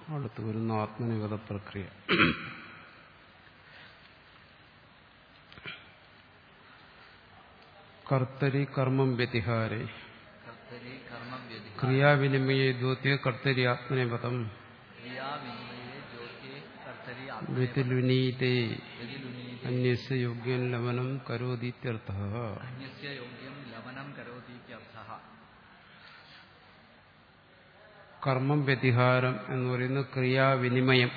അടുത്ത് വരുന്ന ആത്മനിഗത പ്രക്രിയ കർത്തരി കർമ്മം വ്യതിഹാരേ കർത്തരി കർമ്മം വ്യതി ക്രിയാവിനിമയ ദ്യോത്യ കർത്തരി ആത്മനിപദം ക്രിയാവിനിമയെ ജ്യോതിയെ കർത്തരി വ്യതിലുനീതേ വ്യതിലുനീതി അന്യസ്യ യോഗ്യൻ ലവനം കരോതീത്യർത്ഥ അന്യസ്യ യോഗ്യം ലവനം കരോതീത്യർത്ഥഃ കർമ്മം വ്യതിഹാരം എന്ന് പറയുന്ന ക്രിയാവിനിമയം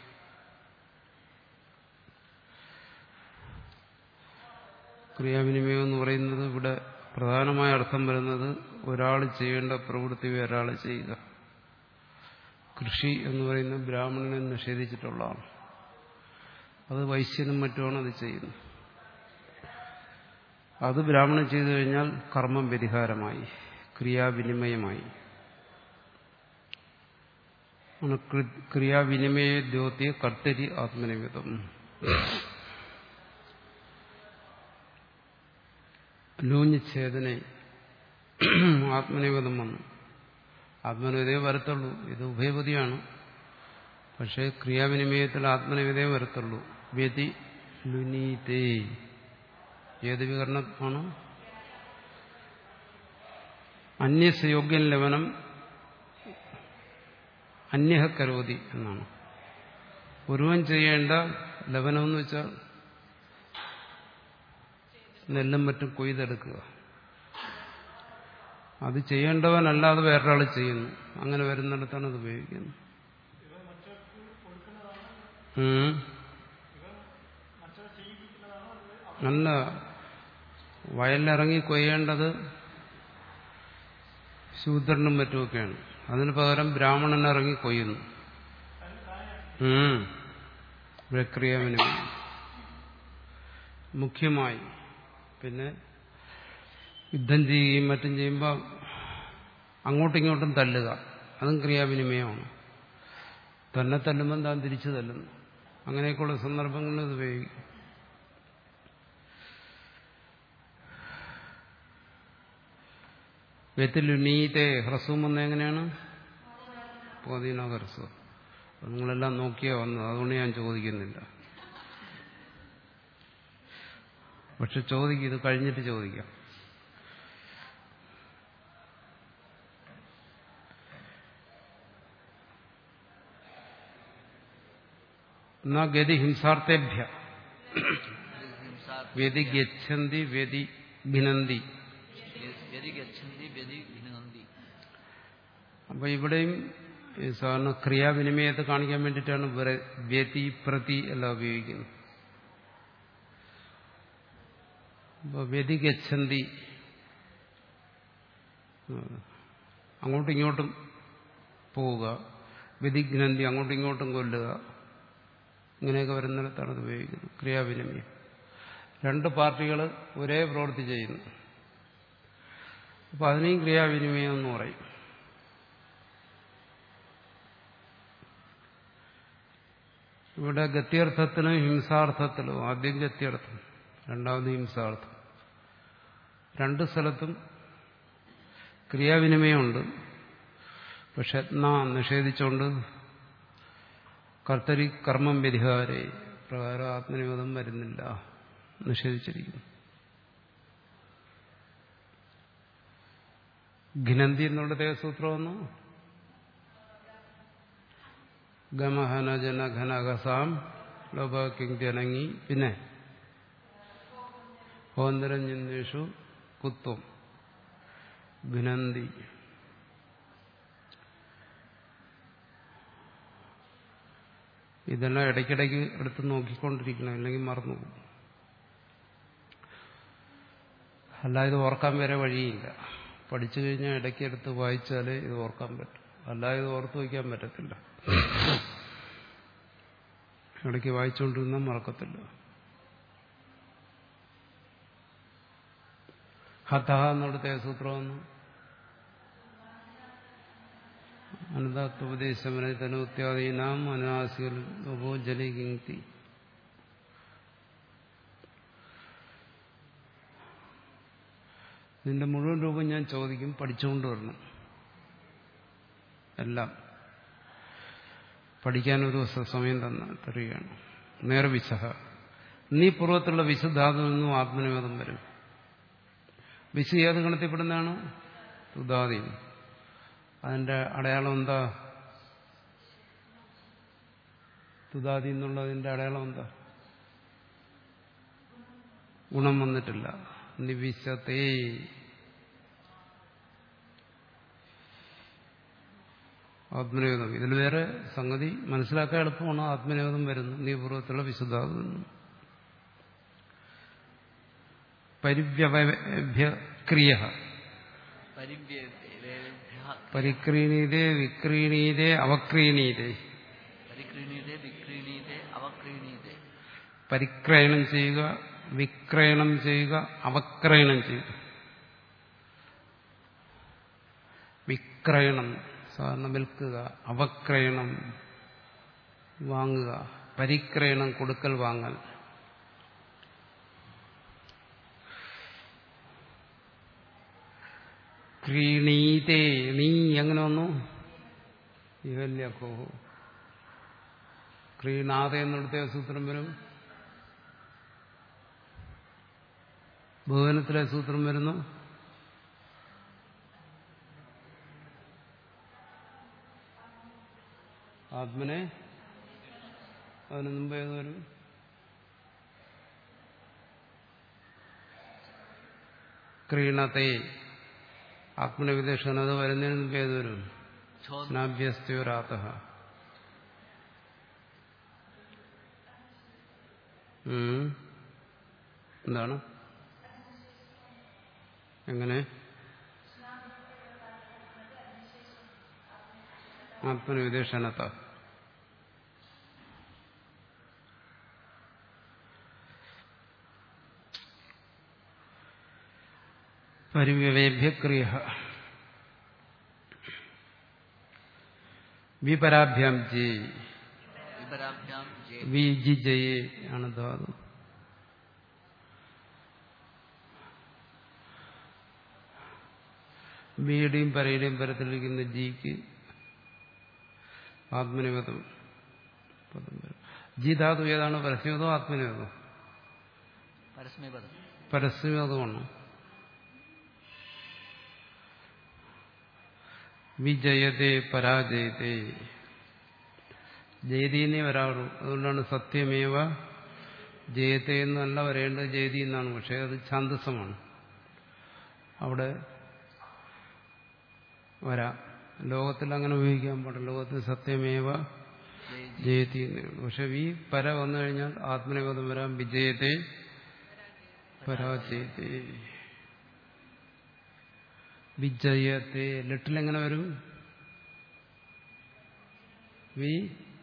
ക്രിയാവിനിമയം എന്ന് പറയുന്നത് ഇവിടെ പ്രധാനമായ അർത്ഥം വരുന്നത് ഒരാൾ ചെയ്യേണ്ട പ്രവൃത്തി ഒരാൾ ചെയ്യുക കൃഷി എന്ന് പറയുന്ന ബ്രാഹ്മണനെ നിഷേധിച്ചിട്ടുള്ളതാണ് അത് വൈശ്യനും മറ്റുമാണ് അത് ചെയ്യുന്നത് അത് ബ്രാഹ്മണൻ ചെയ്തു കഴിഞ്ഞാൽ കർമ്മം വ്യതിഹാരമായി ക്രിയാവിനിമയമായി ആണ് കൃ- ക്രിയാവിനിമയ ദ്യോത്യ കർത്തരി ആത്മനിമിതം ലൂഞ്ഞിച്ഛേദനെ ആത്മനിവേദം വന്നു ആത്മനിവേദേ വരത്തുള്ളൂ ഇത് ഉഭയപതിയാണ് പക്ഷേ ക്രിയാവിനിമയത്തിൽ ആത്മനിവേദേ വരത്തുള്ളൂ വ്യതി ലുനീതേ ഏത് വികരണമാണ് അന്യസയോഗ്യൻ ലവനം അന്യഹ കരോതി എന്നാണ് ഒരുവൻ ചെയ്യേണ്ട ലവനം എന്ന് വെച്ചാൽ നെല്ലും മറ്റും കൊയ്തെടുക്കുക അത് ചെയ്യേണ്ടവനല്ലാതെ വേറൊരാൾ ചെയ്യുന്നു അങ്ങനെ വരുന്നിടത്താണ് അത് ഉപയോഗിക്കുന്നത് ഉം. അല്ല വയലിലിറങ്ങി കൊയ്യേണ്ടത് ശൂദ്രനും മറ്റുമൊക്കെയാണ് അതിന് പകരം ബ്രാഹ്മണൻ ഇറങ്ങി കൊയ്യുന്നു ഉം. പ്രക്രിയാവിനും മുഖ്യമായി പിന്നെ യുദ്ധം ചെയ്യുകയും മറ്റും ചെയ്യുമ്പോൾ അങ്ങോട്ടും ഇങ്ങോട്ടും തല്ലുക അതും ക്രിയാവിനിമയമാണ് തന്നെ തല്ലുമ്പം താൻ തിരിച്ചു തല്ലുന്നു അങ്ങനെയൊക്കെയുള്ള സന്ദർഭങ്ങളിൽ ഇത് ഉപയോഗിക്കും വ്യത്തിലുനീതെ ഹ്രസ്വം വന്ന എങ്ങനെയാണ് പോതീന ഹ്രസ്വം അത് നിങ്ങളെല്ലാം നോക്കിയാ വന്നത് അതുകൊണ്ട് ഞാൻ ചോദിക്കുന്നില്ല പക്ഷെ ചോദിക്കും ഇത് കഴിഞ്ഞിട്ട് ചോദിക്കാം എന്നാ ഗതി ഹിംസാർത്ഥേഭ്യ വ്യതി ഗച്ഛന്തി വ്യതി ഭിനന്തി വ്യതി ഗച്ഛന്തി വ്യതി ഭിനന്തി അപ്പൊ ഇവിടെയും ഈ സാധാരണ ക്രിയാവിനിമയത്തെ കാണിക്കാൻ വേണ്ടിയിട്ടാണ് വ്ര- വ്യതി പ്രതി എല്ലാം ഉപയോഗിക്കുന്നത് അപ്പൊ വ്യതി ഗച്ഛന്തി ഉം. അങ്ങോട്ടും ഇങ്ങോട്ടും പോവുക വ്യതിഘ്നന്തി അങ്ങോട്ടും ഇങ്ങോട്ടും കൊല്ലുക ഇങ്ങനെയൊക്കെ വരുന്നിടത്താണ് ഇത് ഉപയോഗിക്കുന്നത് ക്രിയാവിനിമയം രണ്ട് പാർട്ടികൾ ഒരേ പ്രവൃത്തി ചെയ്യുന്നു അപ്പൊ അതിനെയും ക്രിയാവിനിമയം എന്ന് പറയും ഇവിടെ ഗത്യർത്ഥത്തിലും ഹിംസാർത്ഥത്തിലും ആദ്യം ഗത്യർത്ഥം രണ്ടാമത് ഹിംസാർത്ഥം രണ്ട് സ്ഥലത്തും ക്രിയാവിനിമയമുണ്ട് പക്ഷെ എന്നാ നിഷേധിച്ചുകൊണ്ട് കർത്തരി കർമ്മം വ്യതിഹാരെ പ്രകാരം ആത്മനിവേദം വരുന്നില്ല നിഷേധിച്ചിരിക്കുന്നു ഘിനന്തി എന്നുള്ള ദേവസൂത്രമെന്ന് ഗമഹന ജന ഘനകസാം ലോപകിങ്ക്യനങ്ങി പിന്നെ ഹോന്തരഞ്ജിന്ദേഷു കുത്വം ഭിനന്തി ഇതെല്ലാം ഇടയ്ക്കിടയ്ക്ക് എടുത്ത് നോക്കിക്കൊണ്ടിരിക്കണം അല്ലെങ്കിൽ മറന്നു പോകും അല്ല ഇത് ഓർക്കാൻ വരെ വഴിയില്ല പഠിച്ചു കഴിഞ്ഞാൽ ഇടയ്ക്ക് എടുത്ത് വായിച്ചാലേ ഇത് ഓർക്കാൻ പറ്റും അല്ല ഇത് ഓർത്ത് വയ്ക്കാൻ പറ്റത്തില്ല ഇടയ്ക്ക് വായിച്ചുകൊണ്ടിരുന്നാൽ മറക്കത്തില്ല ഹത എന്നിടത്തെ സൂത്രമെന്ന് അനന്താത്വപദേശമനെ തനുത്യാദീനാം അനാസികോ ജലികിങ്തി ഇതിന്റെ മുഴുവൻ രൂപം ഞാൻ ചോദിക്കും പഠിച്ചുകൊണ്ട് വരണം എല്ലാം പഠിക്കാൻ ഒരു ദിവസം സമയം തന്ന തരികയാണ് നേരെ വിശഹ നീ പൂർവ്വത്തിലുള്ള വിശുദ്ധാതുവിൽ നിന്നും ആത്മനിവേദം വരും വിശു ഏത് ഗണത്തിൽപ്പെടുന്നതാണ് തുതാതി അതിന്റെ അടയാളം എന്താ തുതാതി എന്നുള്ളതിന്റെ അടയാളം എന്താ ഗുണം വന്നിട്ടില്ല നിവിശത്തേ ആത്മനിവേദം ഇതിൽ വേറെ സംഗതി മനസ്സിലാക്കാൻ എളുപ്പമാണ് ആത്മനിവേദം വരുന്നു നീപൂർവ്വത്തിലുള്ള വിശുദ്ധാകുന്നു പരിവ്യവഭ്യക്രിയ പരിവ്യേഭ്യ പരിക്രീണീതേ വിക്രീണീതേ അവക്രീണീതേ പരിക്രീണീതേ വിക്രീണീതേ അവക്രീണീതേ പരിക്രയണം ചെയ്യുക വിക്രയണം ചെയ്യുക അവക്രയണം ചെയ്യുക വിക്രയണം സാധാരണ വിൽക്കുക അവക്രയണം വാങ്ങുക പരിക്രയണം കൊടുക്കൽ വാങ്ങൽ ക്രീണീതേ നീ എങ്ങനെ വന്നു ഇഹല്യക്കോ ക്രീണാതെ എന്നിടത്തെ സൂത്രം വരും ഭുവനത്തിലെ സൂത്രം വരുന്നു ആത്മനെ അതിന് മുമ്പ് ഏത് വരും ക്രീണത്തെ ആത്മന വിദേശം അത് വരുന്നതിന് മുമ്പ് ഏത് വരും ഛോ സ്നാഭ്യസ്തോരാത്ത എന്താണ് എങ്ങനെ ആത്മനിവിദേശനത്ത പരിവ്യവേഭ്യക്രിയ വിപരാഭ്യാം ജി വിപരാഭ്യാം ജേ വി ജി ജയെ ആണ് ധാതു ബിയുടെയും പരയുടെയും പരത്തിലിരിക്കുന്ന ജിക്ക് ആത്മനിവേദം പദം വരും ജി ധാതു ഏതാണ് പരസ്യതോ ആത്മനിവേദോ പരസ്മൈപദം പരസ്യതമാണ് വിജയത്തെ പരാജയത്തെ ജയതീന്നേ വരാറുള്ളൂ അതുകൊണ്ടാണ് സത്യമേവ ജയത്തെ എന്നല്ല വരേണ്ടത് ജയതി എന്നാണ് പക്ഷേ അത് ഛാന്തസമാണ് അവിടെ വരാം ലോകത്തിൽ അങ്ങനെ ഉപയോഗിക്കാൻ പാടില്ല ലോകത്തിൽ സത്യമേവ ജയ് ജയതി എന്നേ ഉള്ളൂ പക്ഷെ ഈ പര വന്നു കഴിഞ്ഞാൽ ആത്മനിപദം വരാം വിജയത്തെ പരാജയത്തെ വിജയത്തെ ലെട്ടിലെങ്ങനെ വരും വി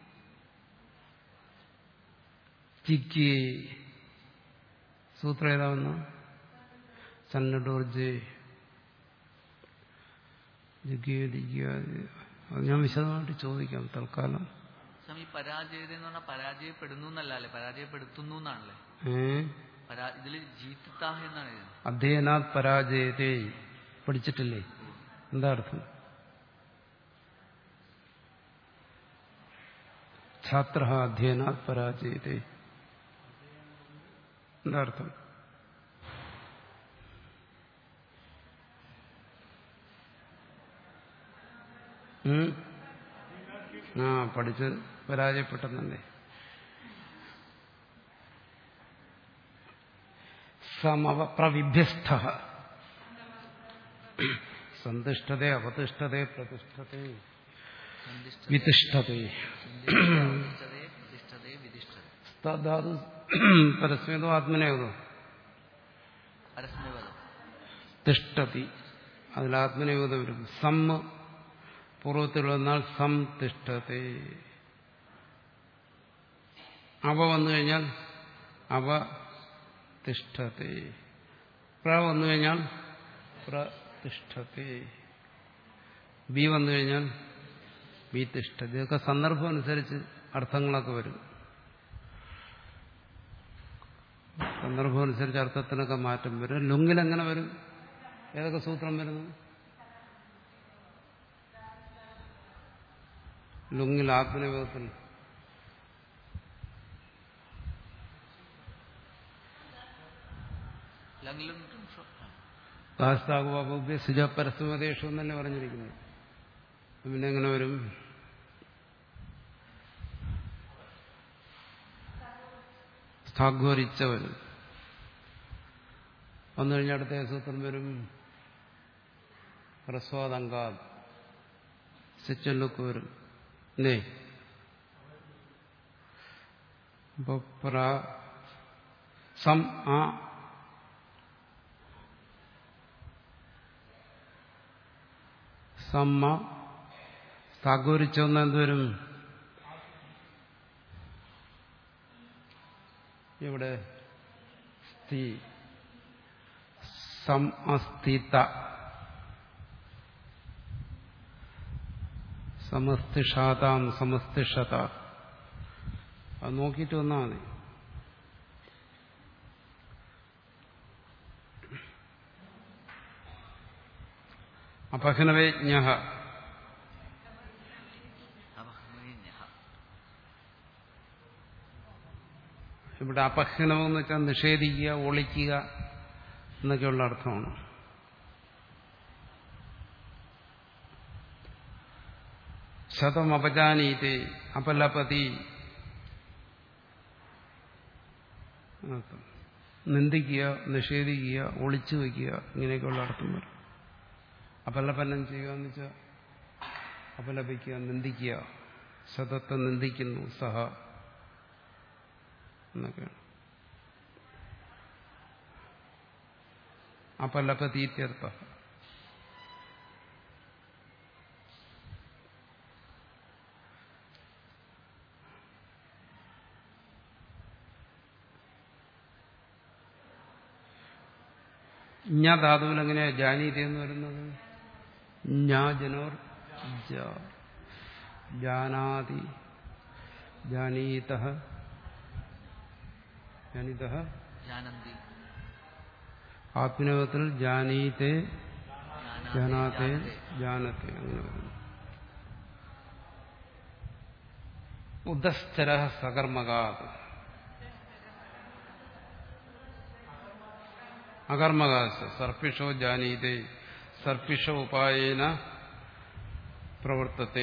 ചിക്കി സൂത്രം ഏതാവുന്ന ചന്നഡോർജെ അത് ഞാൻ വിശദമായിട്ട് ചോദിക്കാം തൽക്കാലം സ്വാമി പരാജയത എന്ന് പറഞ്ഞാൽ പരാജയപ്പെടുന്നു എന്നല്ല അല്ലേ പരാജയപ്പെടുത്തുന്നു എന്നാണല്ലേ ഏ പരാ ഇതില് ജീത്തിത്താഹ എന്നാണ് എഴുതുന്നത് അധ്യയനാത് പരാജയത്തെ പഠിച്ചിട്ടില്ലേ എന്താ അർത്ഥം ഛാത്ര അധ്യയനാത് പരാജയത്തെ എന്താ അർത്ഥം ഉം? ആ പഠിച്ച് പരാജയപ്പെട്ടെന്നല്ലേ സമവ പ്രവിഭ്യസ്ഥ സന്തിഷ്ഠത അവതിഷ്ഠത പ്രതിഷ്ഠത്തെ സന്ധിഷ്ഠതേ വിതിഷ്ഠത്തെ സന്ധിഷ്ഠതേ പ്രതിഷ്ഠതേ വിധിഷ്ഠതേ ധാതു പരസ്മേതോ ആത്മനേതോ പരസ്മൈപദം തിഷ്ഠതി അതിൽ ആത്മനേവത വരും സമ്മ പൂർവ്വത്തിൽ വന്നാൽ സം തിഷ്ഠത്തെ അവ വന്നു കഴിഞ്ഞാൽ അവ തിഷ്ഠത്തെ പ്ര വന്നു കഴിഞ്ഞാൽ പ്രതിഷ്ഠത്തെ ബി വന്നു കഴിഞ്ഞാൽ ബി തിഷ്ഠതി ഇതൊക്കെ സന്ദർഭം അനുസരിച്ച് അർത്ഥങ്ങളൊക്കെ വരും സന്ദർഭം അനുസരിച്ച് അർത്ഥത്തിനൊക്കെ മാറ്റം വരും ലുങ്ങിൽ എങ്ങനെ വരും ഏതൊക്കെ സൂത്രം വരുന്നു ലുങ്ങിൽ ആത്മനിയോഗത്തിൽ ലങ്ങിലും ദാസ്താകുവാഭ്യസിജ പരസ്മദേശം എന്നല്ലേ പറഞ്ഞിരിക്കുന്നു പിന്നെ എങ്ങനെ വരും സ്ഥാഘോരിച്ച വരും വന്നു കഴിഞ്ഞാൽ അടുത്ത സൂത്രം വരും ഹ്രസ്വാദങ്കാ സിച്ചല്ലുക്ക് വരും അല്ലേ അപ്പൊ പ്ര സം ആ സമ്മ സ്ഥാഘോരിച്ചൊന്ന് എന്തുവരും ഇവിടെ സ്ഥി സം അസ്ഥിത സമസ്തിഷാതാം സമസ്തിഷത അത് നോക്കിയിട്ട് വന്നാൽ മതി അപഹനവേജ്ഞ അപഹ്നീന്യഃ. ഇവിടെ അപഹ്നമെന്ന് വെച്ചാൽ നിഷേധിക്കുക ഒളിക്കുക എന്നൊക്കെയുള്ള അർത്ഥമാണ് ശതം അപജാനീത്തെ അപലപതി എന്നർത്ഥം. നിന്ദിക്കുക നിഷേധിക്കുക ഒളിച്ചു വയ്ക്കുക ഇങ്ങനെയൊക്കെയുള്ള അർത്ഥം വരും അപലപനം ചെയ്യുക എന്ന് വെച്ചാൽ അപലപിക്കുക നിന്ദിക്കുക ശതത്തെ നിന്ദിക്കുന്നു സഹ എന്നൊക്കെയാണ് അപലപതീത്യർത്ഥ ഞാ ധാതുവിൽ എങ്ങനെയാ ജാനീതി എന്ന് വരുന്നത് ഞാ ജനോർ ജ ജാനാതി ജാനീത ജാനീത ജാനന്തി ആത്മനോകത്തിൽ ജാനീത്തെ ജാനാതി, ജാനാത്തെ ജാനത്തെ. ജാനത്തെ അങ്ങനെ വരുന്നു ഉദസ്ഥര സകർമ്മകാത് അകർമ്മകാസ് സർപ്പിഷോ ജാനീതെ സർപ്പിഷ ഉപായേന പ്രവർത്തത്തെ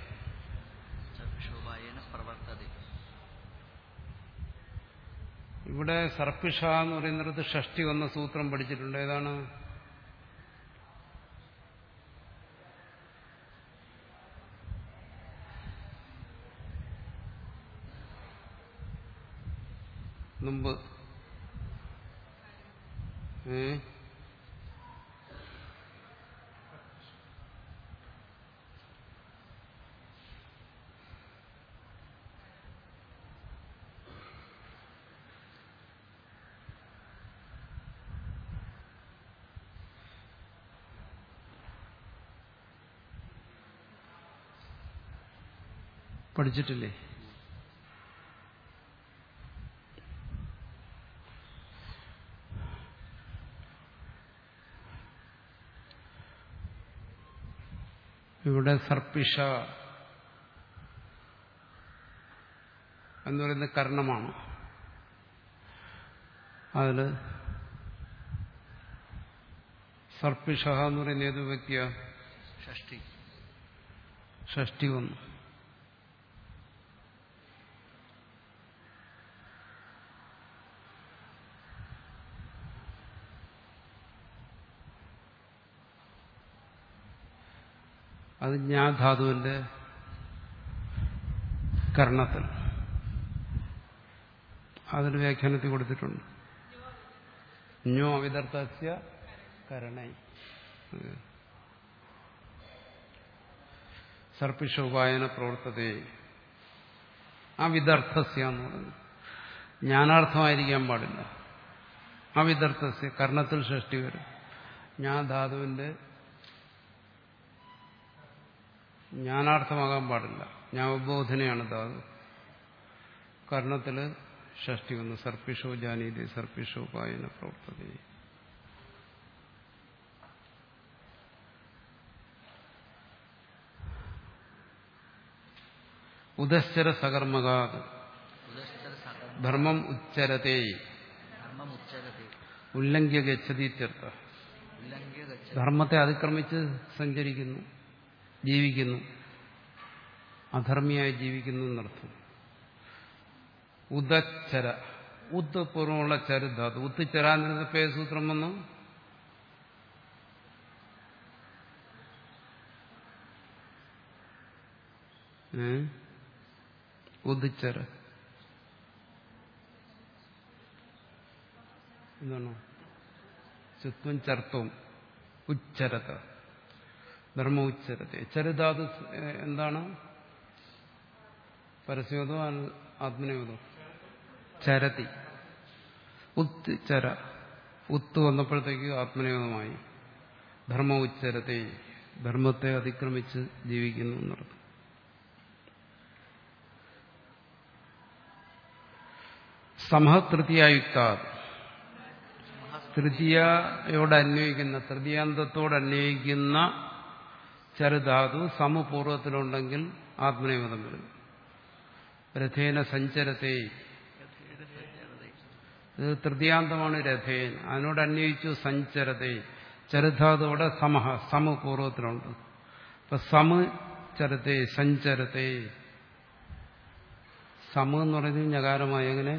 ശോഭായേന പ്രവർത്തതി ഇവിടെ സർപ്പിഷ എന്ന് പറയുന്നിടത്ത് ഷഷ്ടി വന്ന സൂത്രം പഠിച്ചിട്ടുണ്ട് ഏതാണ് മുമ്പ് ഏ പഠിച്ചിട്ടില്ലേ ഇവിടെ സർപ്പിഷ എന്ന് പറയുന്നത് കർണമാണ് അതിൽ സർപ്പിഷ എന്ന് പറയുന്ന ഏത് വ്യക്തിയാ ഷഷ്ടി ഷഷ്ടി വന്നു അത് ജ്ഞാധാതുവിന്റെ കർണത്തിൽ അതിന് വ്യാഖ്യാനത്തിൽ കൊടുത്തിട്ടുണ്ട് ഞോ അവിതർത്ഥസ്യ കരണൈ അത് സർപ്പിഷോപായന പ്രവർത്തതേ ആ വിദർത്ഥസ്യ എന്ന് പറയുന്നത് ജ്ഞാനാർത്ഥമായിരിക്കാൻ പാടില്ല ആ വിദർത്ഥസ്യ കർണത്തിൽ ഷഷ്ടി വരും ഞാൻ ധാതുവിന്റെ ജ്ഞാനാർത്ഥമാകാൻ പാടില്ല ജ്ഞാപബോധനയാണ് ധാതു കർണത്തിൽ ഷഷ്ടി വന്നു സർപ്പിഷോ ജാനീതി സർപ്പിഷോ പായന പ്രവർത്തതേ ഉദശ്ചര സകർമ്മകാത് ഉദശ്ചര സകർമ്മ ധർമ്മം ഉച്ചരത്തെ ധർമ്മം ഉച്ചരത്തെ ഉല്ലംഘ്യ ഗച്ഛതീത്യർത്ഥ ഉല്ലംഘ്യ ഗച്ഛ ധർമ്മത്തെ അതിക്രമിച്ച് സഞ്ചരിക്കുന്നു ജീവിക്കുന്നു അധർമ്മിയായി ജീവിക്കുന്നു എന്നർത്ഥം ഉദച്ചര ഉത്ത് പൂർവ്വമുള്ള ചരുധാതു ഉത്ത് ചരാന്നിരുന്ന പേ സൂത്രം വന്നു ഏ ഉദിച്ചര എന്താണ് ചുത്വം ചർത്തവും ഉച്ചരത ധർമ്മ ഉച്ചരത്തെ ചരിതാത് എന്താണ് പരസ്യോതോ ആത്മനയോതോ ചരതി ഉത്ത് ചര ഉത്ത് വന്നപ്പോഴത്തേക്ക് ആത്മനയോധമായി ധർമ്മ ഉച്ചരത്തെ ധർമ്മത്തെ അതിക്രമിച്ച് ജീവിക്കുന്നു എന്നർത്ഥം സമഹതൃതീയായുക്ത തൃതീയയോട് അന്വയിക്കുന്ന തൃതീയാന്തത്തോട് അന്വയിക്കുന്ന ചരുധാതു സമപൂർവത്തിലുണ്ടെങ്കിൽ ആത്മനേപദം വരും രഥേന സഞ്ചരത്തെ ഇത് തൃതീയാന്തമാണ് രഥേൻ അതിനോട് അന്വയിച്ചു സഞ്ചരത്തെ ചരുധാതോടെ സമഹ സമപൂർവത്തിലുണ്ട് അപ്പൊ സമ ചരത്തെ സഞ്ചരത്തെ സമ എന്ന് പറയുന്നത് ഞകാരമായി എങ്ങനെ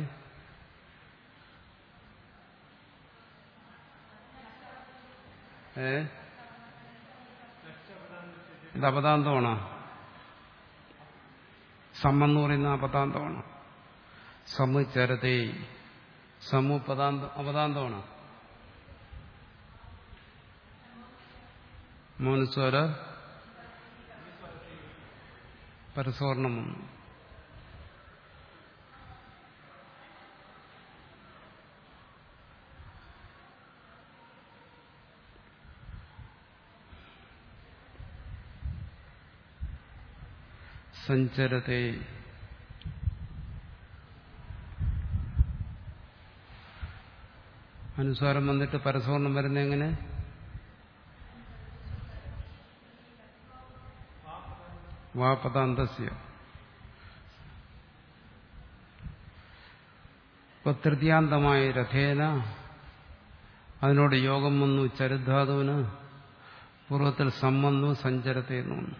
ഏ ഇത് അപദാന്തമാണോ സമ്മെന്ന് പറയുന്ന അപദാന്തമാണ് സമു ചരതേ സമു പദാന്ത അപദാന്തമാണ് മോനുസ്വര പരസ്വർണം വന്നു സഞ്ചരത്തെ അനുസ്വാരം വന്നിട്ട് പരസ്വർണം വരുന്ന എങ്ങനെ വാപദാന്തസ്യ ഇപ്പൊ തൃതീയാന്തമായ രഥേന അതിനോട് യോഗം വന്നു ചരുധാതുവിന് പൂർവ്വത്തിൽ സമ്മന്നു സഞ്ചരത്തെ എന്ന് വന്നു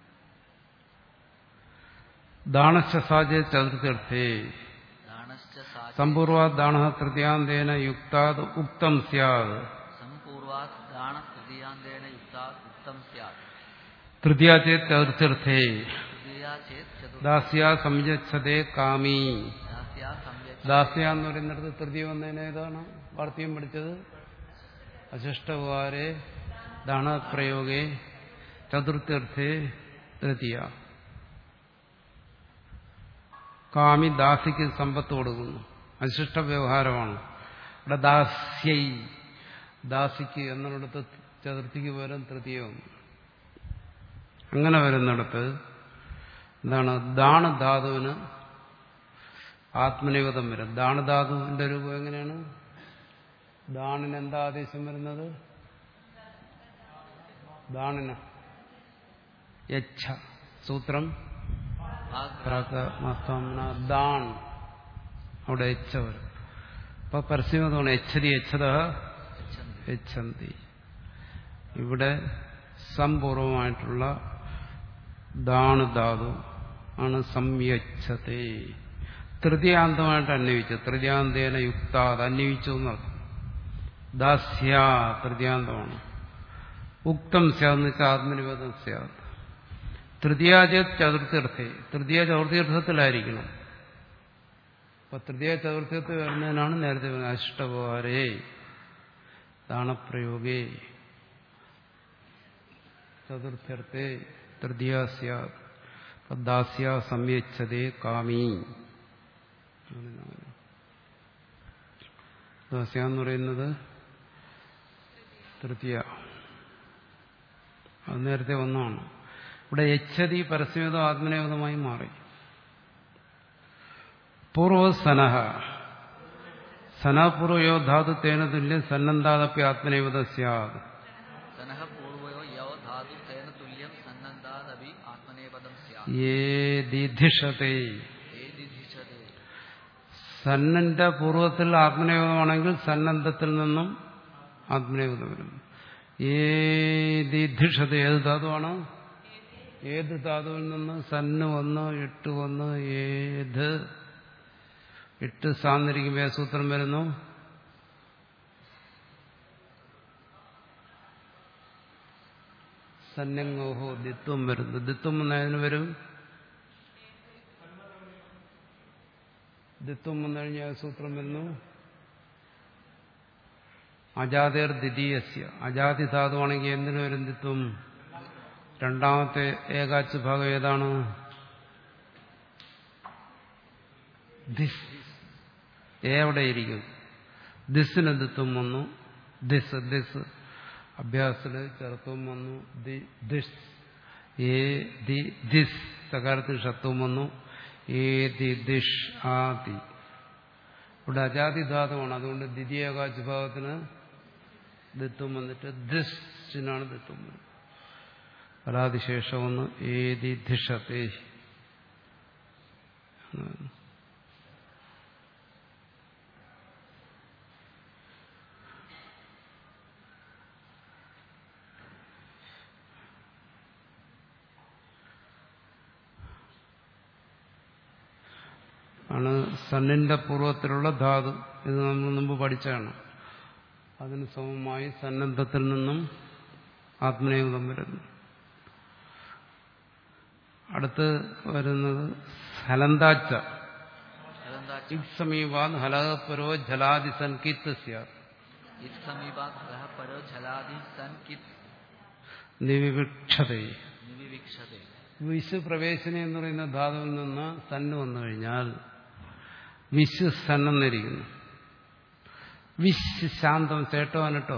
ദാണശസാജെ ചതുർത്ഥേ ദാണശ്ച സാ സമ്പൂർവാത് ദാണ തൃതീയാന്തേന യുക്താത് ഉക്തം സ്യാത് സംപൂർവാത് ദാണ തൃതീയാന്തേന യുക്താത് ഉക്തം സ്യാത് തൃതീയാചേ ചതുർത്ഥേ തൃതീയാ ചേത് ചതുർ ദാസ്യ സംയച്ഛതേ കാമി ദാസ്യാ സംയച്ഛ ദാസ്യ എന്ന് പറയുന്നിടത്ത് തൃതീയ വന്നതിന് ഏതാണ് വാർത്തയും പഠിച്ചത് അശിഷ്ടവാരെ ദാണപ്രയോഗേ ചതുർത്ഥേ തൃതീയ കാമി ദാസിക്ക് സമ്പത്ത് കൊടുക്കുന്നു അശിഷ്ട വ്യവഹാരമാണ് ഇവിടെ ദാസ്യൈ ദാസിക്ക് എന്നിടത്ത് ചതുർത്ഥിക്ക് പകരം തൃതീയ വന്നു അങ്ങനെ വരുന്നിടത്ത് എന്താണ് ദാണധാതുവിന് ആത്മനിവേദം വരും ദാണധാതുവിന്റെ രൂപം എങ്ങനെയാണ് ദാണിന് എന്താ ആദേശം വരുന്നത് ദാണിന് യച്ഛ സൂത്രം പ്രാക്തമസ്തംന ദാൺ അവിടെ എച്ച വരും അപ്പൊ പരസ്യമതാണ് എച്ഛതി എച്ഛത എച്ഛന്തി ഇവിടെ സംപൂർവമായിട്ടുള്ള ദാണ് ധാതു ആണ് സംയച്ഛത്തെ തൃതീയാന്തമായിട്ട് അന്വയിച്ചത് തൃതീയാന്തേന യുക്ത അത് അന്വയിച്ചു എന്നർത്ഥം ദാസ്യ തൃതീയാന്തമാണ് ഉക്തം സ്യാന്ന് വെച്ചാൽ ആത്മനിവേദം സ്യാത് തൃതീയാച ചതുർത്ഥീർത്ഥേ തൃതീയ ചതുർത്ഥീർത്ഥത്തിലായിരിക്കണം അപ്പൊ തൃതീയ ചതുർത്ഥീർത്ഥത്തിൽ വരുന്നതിനാണ് നേരത്തെ പറഞ്ഞത് അഷ്ടവാരേ ദാണപ്രയോഗേ ചതുർത്ഥർത്ഥേ തൃതീയ സ്യാത് അപ്പൊ ദാസ്യ സംയച്ഛതേ കാമി ദാസ്യ എന്ന് പറയുന്നത് തൃതീയ അത് നേരത്തെ ഒന്നാണ് ഇവിടെ യച്ഛതി പരസ്യതോ ആത്മനേവതമായി മാറി പൂർവ സനഹ സനപൂർവയോ ധാതു തേന തുല്യം സന്നന്താദപ്പി ആത്മനേവത സ്യാത് സനഃ പൂർവയോ യോ ധാതു തേന തുല്യം സന്നദ്ധാത് സന്നദ്ധാദപി ആത്മനേപദം സ്യാ ഏതിധിഷത്തെ ഏതിധിഷതേ സന്നന്റെ പൂർവ്വത്തിൽ ആത്മനേപദമാണെങ്കിൽ സന്നദ്ധത്തിൽ നിന്നും ആത്മനേപദം വരും ഏതിധിഷത ഏത് ധാതുവാണ് ഏത് ധാതുവിൽ നിന്ന് സന്ന് വന്ന് ഇട്ട് വന്ന് ഏത് ഇട്ട് സാന്നിരിക്കുമ്പോൾ ഏത് സൂത്രം വരുന്നു സന്നങ്ങോഹോ ദിത്വം വരുന്നു ദിത്വം എന്നതിന് വരും ദിത്വം വന്നു കഴിഞ്ഞാൽ സൂത്രം വരുന്നു അജാതേർ ദ്വിതീയസ്യ അജാതി ധാതുവാണെങ്കിൽ എന്തിനു വരും ദിത്വം രണ്ടാമത്തെ ഏകാച്ച് ഭാഗം ഏതാണ് ദിസ് ഏ എവിടെയിരിക്കും ദിസിന് ദിത്വം വന്നു ദിസ് ദിസ് അഭ്യാസത്തില് ചെറുത്വം വന്നു ദി ദിസ് ഏ ദി ദിസ് സകാരത്തിന് ഷത്വം വന്നു ഏ ദി ദിഷ് ആ ദി ഇവിടെ അജാതി ധാതുവാണ് അതുകൊണ്ട് ദ്വിതീയകാച്ച് ഭാഗത്തിന് ദിത്വം വന്നിട്ട് ദിഷിനാണ് ദിത്വം വരുന്നത് പരാതിശേഷം ഒന്ന് ഏതി ധിഷത്തെ ആണ് സന്നിന്റെ പൂർവ്വത്തിലുള്ള ധാതു ഇത് നമ്മൾ മുമ്പ് പഠിച്ചാണ് അതിന് സമമായി സന്നദ്ധത്തിൽ നിന്നും ആത്മനേയുധം വരുന്നു അടുത്ത് വരുന്നത് ഹലന്താച്ച അതെന്താ ഇക്സമീവാൻ ഹലപരോ ജലാതി സൻകിത്ത് സ്യാത് ഇത് സമീപാത് ഹലഃ പരോ ജലാദി സൻ കിത് നിവിവിക്ഷതേ നിവിവിക്ഷതേ വിശു പ്രവേശന എന്ന് പറയുന്ന ധാതുവിൽ നിന്ന് സന്ന് വന്നു കഴിഞ്ഞാൽ വിശു സന്നെന്നിരിക്കുന്നു വിശ് ശാന്തം സേട്ടോ അനട്ടോ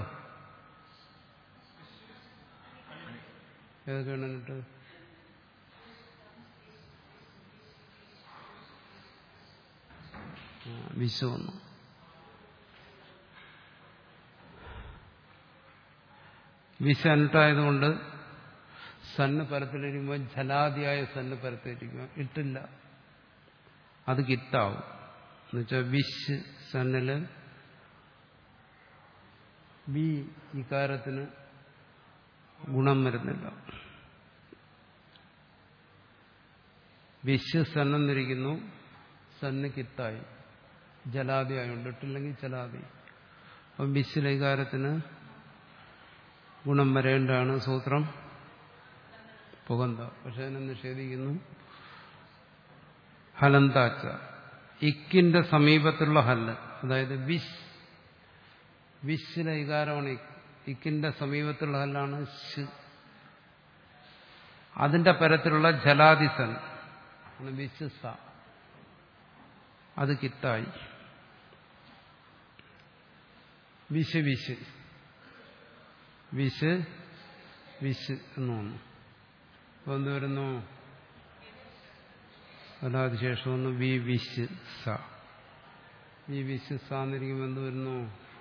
ഏതൊക്കെയാണ് എന്നിട്ട് വിശു വന്നു വിശ അനിട്ടായതുകൊണ്ട് സന്ന് പരത്തിലിരിക്കുമ്പോൾ ജലാദിയായ സന്ന് പരത്തിലിരിക്കുക ഇട്ടില്ല അത് കിത്താവും എന്നുവെച്ചാൽ വിശ് സന്നില് ബി ഇക്കാരത്തിന് ഗുണം വരുന്നില്ല വിശ് സന്നെന്നിരിക്കുന്നു സന്ന് കിത്തായി ജലാദി ആയുണ്ട് ഇട്ടില്ലെങ്കിൽ ജലാദി അപ്പം വിശിലെ ഇകാരത്തിന് ഗുണം വരേണ്ടതാണ് സൂത്രം പുകന്ത പക്ഷെ അതിനെ നിഷേധിക്കുന്നു ഹലന്താച്ച ഇക്കിന്റെ സമീപത്തുള്ള ഹല്ല് അതായത് വിശ് വിശിലെ ഇകാരമാണ് ഇക്ക്. ഇക്കിന്റെ സമീപത്തുള്ള ഹല്ലാണ് ശ് അതിന്റെ പരത്തിലുള്ള ജലാദിസൻ ആണ് വിശ് സ അത് കിത്തായി വിശ് വിശ് വിശ് വിശ് എന്ന് വന്നു അപ്പൊ എന്ത് വരുന്നു അല്ലാതിശേഷം ഒന്ന് വി വിശ് സ വി വിശ് സ എന്നിരിക്കുമ്പോൾ എന്ത് വരുന്നു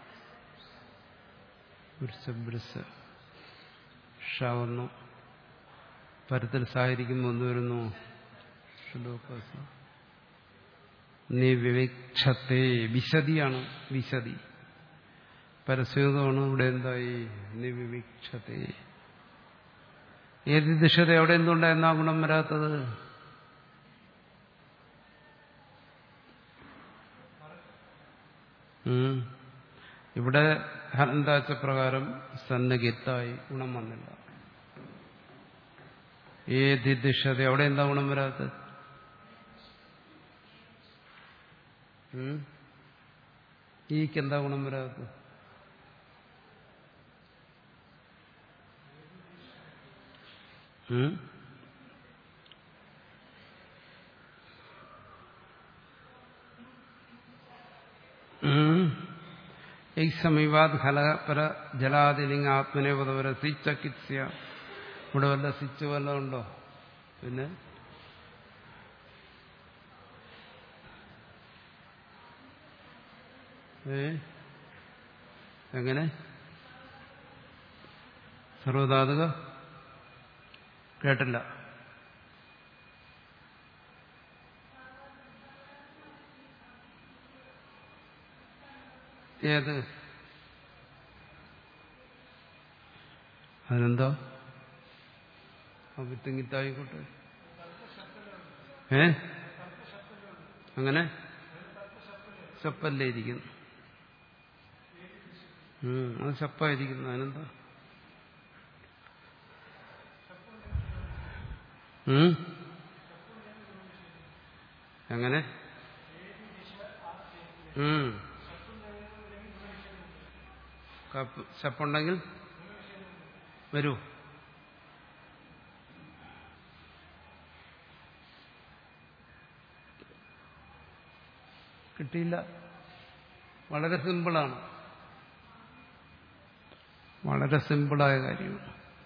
വൃഷ ഷ വന്നു പരത്തിൽ സായിരിക്കുമ്പോൾ എന്ത് വരുന്നു ഷുഡോപസ നിവിവക്ഷത്തെ വിശദിയാണ് വിശദി പരസ്യമാണ് ഇവിടെ എന്തായി നിവിവക്ഷത്തെ ഏത് ദിശത എവിടെ എന്തുകൊണ്ടായിരുന്നാ ഗുണം വരാത്തത് ഉം. ഇവിടെ ഹനന്താച്ച പ്രകാരം സന്നഗിത്തായി ഗുണം വന്നില്ല ഏത് ദിശത എവിടെ എന്താ ഗുണം വരാത്തത് ഉം? ഈക്ക് എന്താ ഗുണം വരാത്തത് ഉം? ഉം. ഈ സമീപാത് ഹലപര ജലാതിലിംഗ ആത്മനേപതവര സിച്ചക്കിത്സ്യ ഇവിടെ വല്ല സിച്ച് വല്ലതും ഉണ്ടോ പിന്നെ ഏ എങ്ങനെ സർവധാതുക കേട്ടില്ല ഏത് അതിനെന്താ വിത്തിങ്ങിത്തായിക്കോട്ടെ ഏ അങ്ങനെ ചപ്പല്ലേ ഇരിക്കുന്നു ഉം, അത് ചപ്പായിരിക്കുന്നു അതിനെന്താ ഉം? എങ്ങനെ ഉം. കപ്പ് ചപ്പുണ്ടെങ്കിൽ വരൂ കിട്ടിയില്ല വളരെ സിമ്പിളാണ് വളരെ സിമ്പിളായ കാര്യമാണ്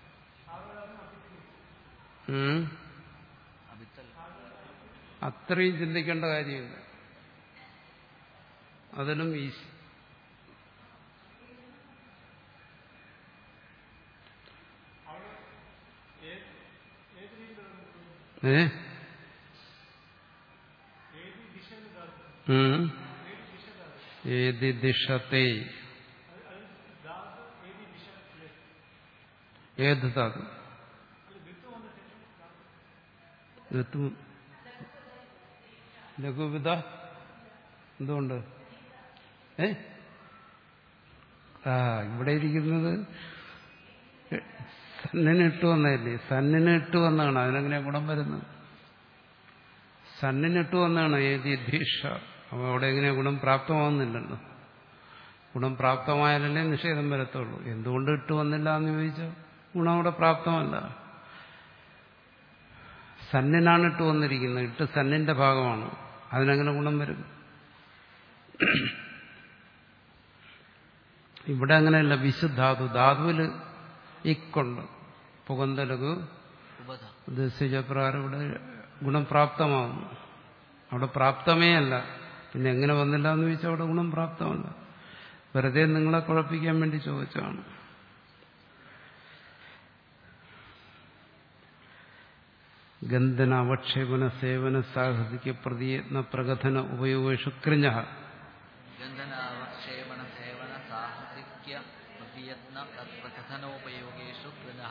ഉം. അഭിത്തൽ അത്രയും ചിന്തിക്കേണ്ട കാര്യമില്ല അതിലും ഈസി ഏ ഉം. ഏതി ദിശത്തെ ഏത് ധാതു ഋതു ലഘുവിധ എന്തുകൊണ്ട് ഏ ആ ഇവിടെ ഇരിക്കുന്നത് സന്നിന് ഇട്ട് വന്നതല്ലേ സന്നിന് ഇട്ട് വന്നതാണ് അതിനെങ്ങനെ ഗുണം വരുന്നത് സന്നിന് ഇട്ട് വന്നതാണ് ഏത് ദീക്ഷ അപ്പൊ അവിടെ എങ്ങനെ ഗുണം പ്രാപ്തമാവുന്നില്ലല്ലോ ഗുണം പ്രാപ്തമായാലല്ലേ നിഷേധം വരത്തുള്ളൂ എന്തുകൊണ്ട് ഇട്ട് വന്നില്ല എന്ന് ചോദിച്ചാൽ ഗുണം അവിടെ പ്രാപ്തമല്ല സന്നിനാണ് ഇട്ട് വന്നിരിക്കുന്നത് ഇട്ട് സന്നിന്റെ ഭാഗമാണ് അതിനെങ്ങനെ ഗുണം വരും ഇവിടെ അങ്ങനെയല്ല വിശുദ്ധാതു ധാതുവിൽ ഇക്കുണ്ട് പുകന്തലകു ഉപധ ഉദ്ദേശിച്ചപ്രകാരം ഇവിടെ ഗുണം പ്രാപ്തമാകുന്നു അവിടെ പ്രാപ്തമേ അല്ല പിന്നെ എങ്ങനെ വന്നില്ല എന്ന് ചോദിച്ചാൽ അവിടെ ഗുണം പ്രാപ്തമല്ല വെറുതെ നിങ്ങളെ കുഴപ്പിക്കാൻ വേണ്ടി ചോദിച്ചതാണ് ഗന്ധന അവക്ഷേപന സേവന സാഹസിക പ്രതിയത്ന പ്രകഥന ഉപയോഗേഷു കൃഞ്ഞ ഗന്ധനാവക്ഷേപണ സേവന സാഹസിക്യ പ്രയത്ന തത്പ്രകഥനോപയോഗേഷു കൃനഃ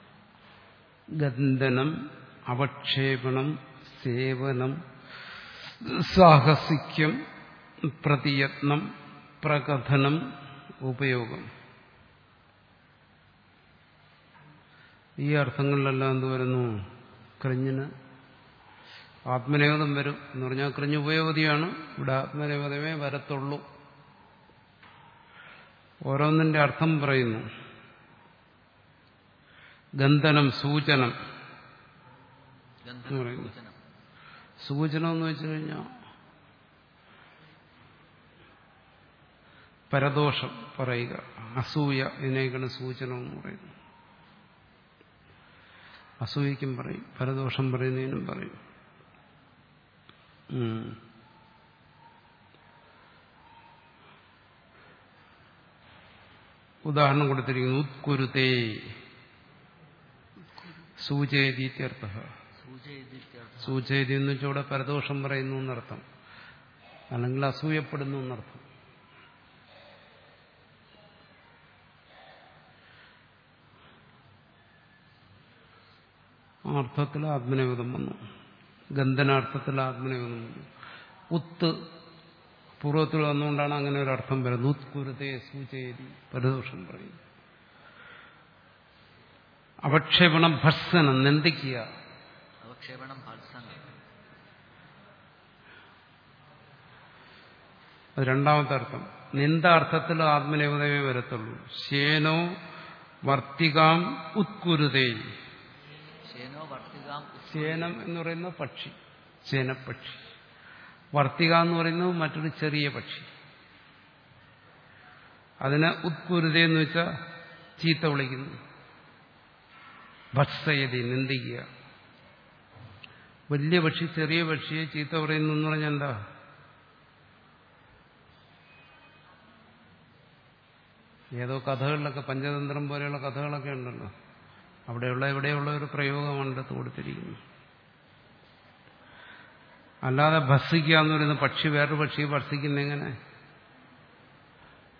ഗന്ധനം അവക്ഷേപണം സേവനം സാഹസിക്യം പ്രതിയത്നം പ്രകഥനം ഉപയോഗം ഈ അർത്ഥങ്ങളിലെല്ലാം എന്ത് വരുന്നു ക്രിഞ്ഞിന് ആത്മനേപഥം വരും എന്ന് പറഞ്ഞാൽ ക്രിഞ്ഞ് ഉപയോഗതിയാണ് ഇവിടെ ആത്മനേപഥമേ വരത്തുള്ളൂ ഓരോന്നിന്റെ അർത്ഥം പറയുന്നു ഗന്ധനം സൂചനം ഗന്ധന പറയുന്നു. സൂചനം സൂചനം എന്ന് വെച്ചു കഴിഞ്ഞാൽ പരദോഷം പറയുക അസൂയ ഇതിനേക്കാണ് സൂചനം എന്ന് പറയുന്നു അസൂയക്കും പറയും പരദോഷം പറയുന്നതിനും പറയും ഉം. ഉദാഹരണം കൊടുത്തിരിക്കുന്നു ഉത്കുരുതേ സൂചയതീത്യർത്ഥ സൂചയിത്യർത്ഥ സൂചയതി എന്ന് വെച്ചാൽ ഇവിടെ പരദോഷം പറയുന്നു എന്നർത്ഥം അല്ലെങ്കിൽ അസൂയപ്പെടുന്നു എന്നർത്ഥം ആ അർത്ഥത്തിൽ ആത്മനേപദം വന്നു ഗന്ധനാർത്ഥത്തിൽ ആത്മനേപദം വന്നു ഉത്ത് പൂർവ്വത്തിൽ വന്നുകൊണ്ടാണ് അങ്ങനെ ഒരു അർത്ഥം വരുന്നത് ഉത്കുരുതേ സൂചയതി പരദോഷം പറയും അവക്ഷേപണം ഭർസനം നിന്ദിക്കുക അവക്ഷേപണം ഭത്സനം അത് രണ്ടാമത്തെ അർത്ഥം നിന്ദാർത്ഥത്തിൽ ആത്മനേപതമേ വരത്തുള്ളൂ ശേനോ വർത്തികാം ഉത്കുരുതേ ശേനോ വർത്തികാം ഉസ് ശേനം എന്ന് പറയുന്ന പക്ഷി ശേനപ്പക്ഷി വർത്തിക എന്ന് പറയുന്നത് മറ്റൊരു ചെറിയ പക്ഷി അതിനെ ഉത്കുരുത എന്ന് വെച്ചാൽ ചീത്ത വിളിക്കുന്നു ഭത്സയതി നിന്ദിക്കുക വലിയ പക്ഷി ചെറിയ പക്ഷിയെ ചീത്ത പറയുന്നു എന്ന് പറഞ്ഞാൽ എന്താ ഏതോ കഥകളിലൊക്കെ പഞ്ചതന്ത്രം പോലെയുള്ള കഥകളൊക്കെ ഉണ്ടല്ലോ അവിടെയുള്ള ഇവിടെയുള്ള ഒരു പ്രയോഗമാണ് എടുത്ത് കൊടുത്തിരിക്കുന്നത് അല്ലാതെ ഭസിക്കുക എന്ന് പറയുന്ന പക്ഷി വേറൊരു പക്ഷിയെ ഭർഷിക്കുന്ന എങ്ങനെ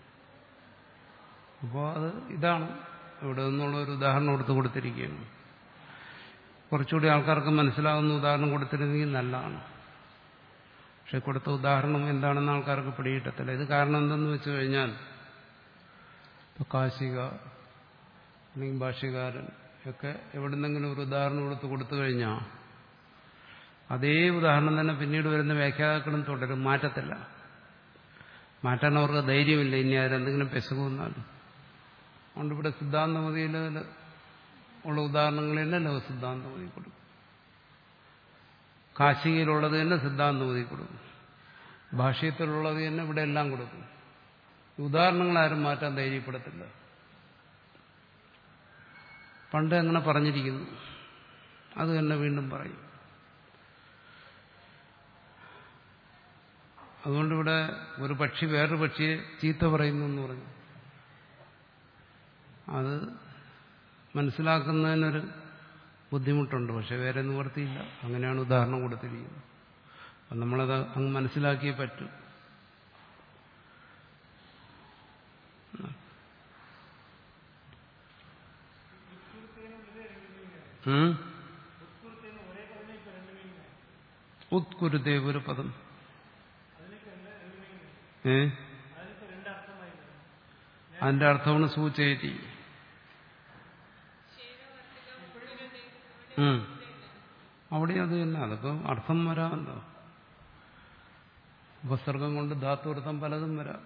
അപ്പോൾ അത് ഇതാണ് ഇവിടെ നിന്നുള്ള ഒരു ഉദാഹരണം എടുത്ത് കൊടുത്തിരിക്കുകയാണ് കുറച്ചുകൂടി ആൾക്കാർക്ക് മനസ്സിലാവുന്ന ഉദാഹരണം കൊടുത്തിരുന്നെങ്കിൽ നല്ലതാണ് പക്ഷെ കൊടുത്ത ഉദാഹരണം എന്താണെന്ന് ആൾക്കാർക്ക് പിടികിട്ടത്തില്ല ഇത് കാരണം എന്തെന്ന് വെച്ച് കഴിഞ്ഞാൽ ഇപ്പൊ കാശിക അല്ലെങ്കിൽ ഭാഷ്യകാരൻ ഒക്കെ എവിടുന്നെങ്കിലും ഒരു ഉദാഹരണം കൊടുത്ത് കൊടുത്തു കഴിഞ്ഞാൽ അതേ ഉദാഹരണം തന്നെ പിന്നീട് വരുന്ന വ്യാഖ്യാതാക്കളും തുടരും മാറ്റത്തില്ല മാറ്റാൻ അവർക്ക് ധൈര്യമില്ല ഇനി അതിലെന്തെങ്കിലും പെശക് വന്നാലും അതുകൊണ്ട് ഇവിടെ സിദ്ധാന്തമതിയിൽ ഉള്ള ഉദാഹരണങ്ങൾ തന്നെ ലഘു സിദ്ധാന്തമതി കൊടുക്കും കാശികയിലുള്ളത് തന്നെ സിദ്ധാന്തമതി കൊടുക്കും ഭാഷ്യത്തിലുള്ളത് തന്നെ ഇവിടെ എല്ലാം കൊടുക്കും ഉദാഹരണങ്ങൾ ആരും മാറ്റാൻ ധൈര്യപ്പെടത്തില്ല പണ്ട് അങ്ങനെ പറഞ്ഞിരിക്കുന്നു അത് തന്നെ വീണ്ടും പറയും അതുകൊണ്ടിവിടെ ഒരു പക്ഷി വേറൊരു പക്ഷിയെ ചീത്ത പറയുന്നു എന്ന് പറഞ്ഞു അത് മനസ്സിലാക്കുന്നതിനൊരു ബുദ്ധിമുട്ടുണ്ട് പക്ഷെ വേറെ നിവർത്തിയില്ല അങ്ങനെയാണ് ഉദാഹരണം കൊടുത്തിരിക്കുന്നത് അപ്പം നമ്മളത് അങ്ങ് മനസ്സിലാക്കിയേ പറ്റൂ ഉം? ഉത്കുരുദേവ് ഒരു പദം ഏ അതിന്റെ അർത്ഥമാണ് സൂചേരി ഉം. അവിടെ അത് തന്നെ അതിപ്പോ അർത്ഥം വരാമല്ലോ ഉപസർഗം കൊണ്ട് ധാത്തുർത്ഥം പലതും വരാം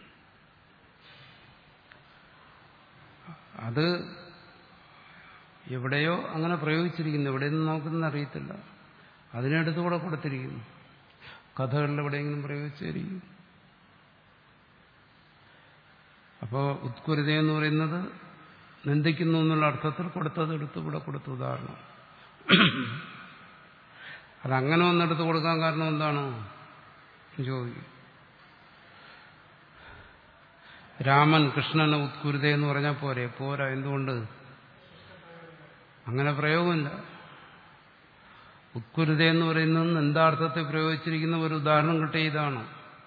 അത് എവിടെയോ അങ്ങനെ പ്രയോഗിച്ചിരിക്കുന്നു എവിടെയൊന്നും നമുക്കൊന്നും അറിയത്തില്ല അതിനടുത്തുകൂടെ കൊടുത്തിരിക്കുന്നു കഥകളിൽ എവിടെയെങ്കിലും പ്രയോഗിച്ചിരിക്കും അപ്പോൾ ഉത്കുരുത എന്ന് പറയുന്നത് നിന്ദിക്കുന്നു എന്നുള്ള അർത്ഥത്തിൽ കൊടുത്തത് എടുത്ത് ഇവിടെ കൊടുത്ത ഉദാഹരണം അതങ്ങനെ ഒന്നെടുത്ത് കൊടുക്കാൻ കാരണം എന്താണോ ചോദിക്കും രാമൻ കൃഷ്ണനെ ഉത്കുരുത എന്ന് പറഞ്ഞാൽ പോരെ പോരാ എന്തുകൊണ്ട് അങ്ങനെ പ്രയോഗമില്ല ഉത്കുരുത എന്ന് പറയുന്നത് എന്താർത്ഥത്തെ പ്രയോഗിച്ചിരിക്കുന്ന ഒരു ഉദാഹരണം കിട്ടിയ ഇതാണ്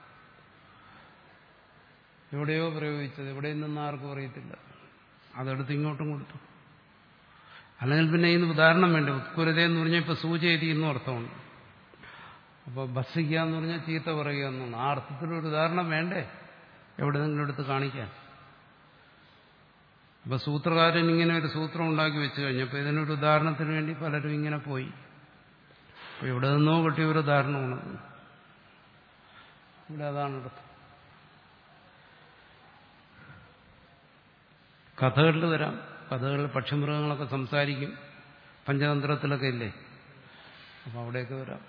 എവിടെയോ പ്രയോഗിച്ചത് എവിടെ നിന്ന് ആർക്കും അറിയത്തില്ല അതെടുത്ത് ഇങ്ങോട്ടും കൊടുത്തു അല്ലെങ്കിൽ പിന്നെ ഇതിന് ഉദാഹരണം വേണ്ട ഉത്കുരത എന്ന് പറഞ്ഞാൽ ഇപ്പൊ സൂചയതി എന്നും അർത്ഥമുണ്ട് അപ്പോൾ ഭസിക്കുക എന്ന് പറഞ്ഞാൽ ചീത്ത പറയുക എന്നാണ് ആ അർത്ഥത്തിലൊരു ഉദാഹരണം വേണ്ടേ എവിടെ നിന്നെങ്കിലും എടുത്ത് കാണിക്കാൻ അപ്പൊ സൂത്രകാരൻ ഇങ്ങനെ ഒരു സൂത്രം ഉണ്ടാക്കി വെച്ചു കഴിഞ്ഞപ്പോൾ ഇതിനൊരു ഉദാഹരണത്തിന് വേണ്ടി പലരും ഇങ്ങനെ പോയി അപ്പൊ ഇവിടെ നിന്നോ കിട്ടിയ ഒരു ഉദാഹരണമാണത് ഇവിടെ അതാണ് അർത്ഥം കഥകളിൽ വരാം കഥകളിൽ പക്ഷിമൃഗങ്ങളൊക്കെ സംസാരിക്കും പഞ്ചതന്ത്രത്തിലൊക്കെ ഇല്ലേ അപ്പൊ അവിടെയൊക്കെ വരാം